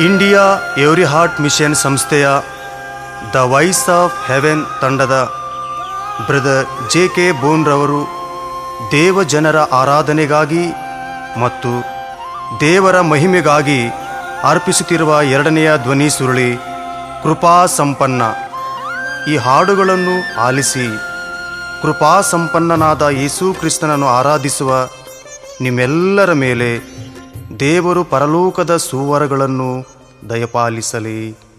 India every heart mission ಸಂಸ್ಥೆಯ the voice of heaven ತಂಡದ brother J K ಬೋನ್ರವರು ದೇವ ಜನರ ಆರಾಧನೆಗಾಗಿ ಮತ್ತು ದೇವರ ಮಹಿಮೆಗಾಗಿ ಅರ್ಪಿಸುತ್ತಿರುವ ಎರಡನೆಯ ಧ್ವನಿ ಸುರುಳಿ ಕೃಪಾ ಸಂಪನ್ನ ಈ ಹಾಡುಗಳನ್ನು ಆಲಿಸಿ ಕೃಪಾ ಸಂಪನ್ನನಾದ ಯೇಸು ಕ್ರಿಸ್ತನನ್ನು ಆರಾಧಿಸುವ ನಿಮ್ಮೆಲ್ಲರ ಮೇಲೆ ದೇವರು ಪರಲೋಕದ ಸುವರಗಳನ್ನು ದಯಪಾಲಿಸಲಿ